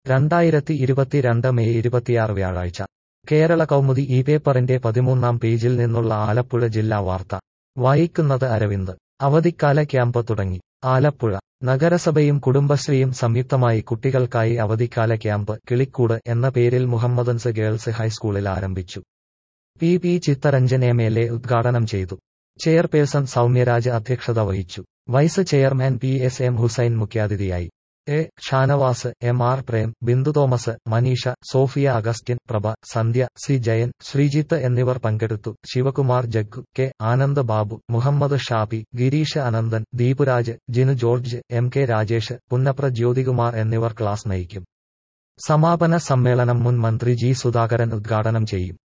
രണ്ടായിരത്തി ഇരുപത്തിരണ്ട് മെയ് ഇരുപത്തിയാറ് വ്യാഴാഴ്ച കേരള കൗമുദി ഈ പേപ്പറിന്റെ പതിമൂന്നാം പേജിൽ നിന്നുള്ള ആലപ്പുഴ ജില്ലാ വാർത്ത വായിക്കുന്നത് അരവിന്ദ് അവധിക്കാല ക്യാമ്പ് തുടങ്ങി ആലപ്പുഴ നഗരസഭയും കുടുംബശ്രീയും സംയുക്തമായി കുട്ടികൾക്കായി അവധിക്കാല ക്യാമ്പ് കിളിക്കൂട് എന്ന പേരിൽ മുഹമ്മദൻസ് ഗേൾസ് ഹൈസ്കൂളിൽ ആരംഭിച്ചു P P Chitharanjan M L A ഉദ്ഘാടനം ചെയ്തു ചെയർപേഴ്സൺ സൗമ്യരാജ് അധ്യക്ഷത വഹിച്ചു vice chairman P S M Hussain മുഖ്യാതിഥിയായി A Shanavas M R Prem Bindu Thomas Maneesha Sophia Augustine Prabha Sandhya C Jayan Sreejith എന്നിവർ പങ്കെടുത്തു Sivakumar Jaggu K Anand Babu Muhammad Shabi Gireesh Ananthan Deepuraj Jinu George M K Rajesh Punnapra Jyothikumar എന്നിവർ ക്ലാസ് നയിക്കും സമാപന സമ്മേളനം മുൻ മന്ത്രി ജി സുധാകരൻ ഉദ്ഘാടനം ചെയ്യും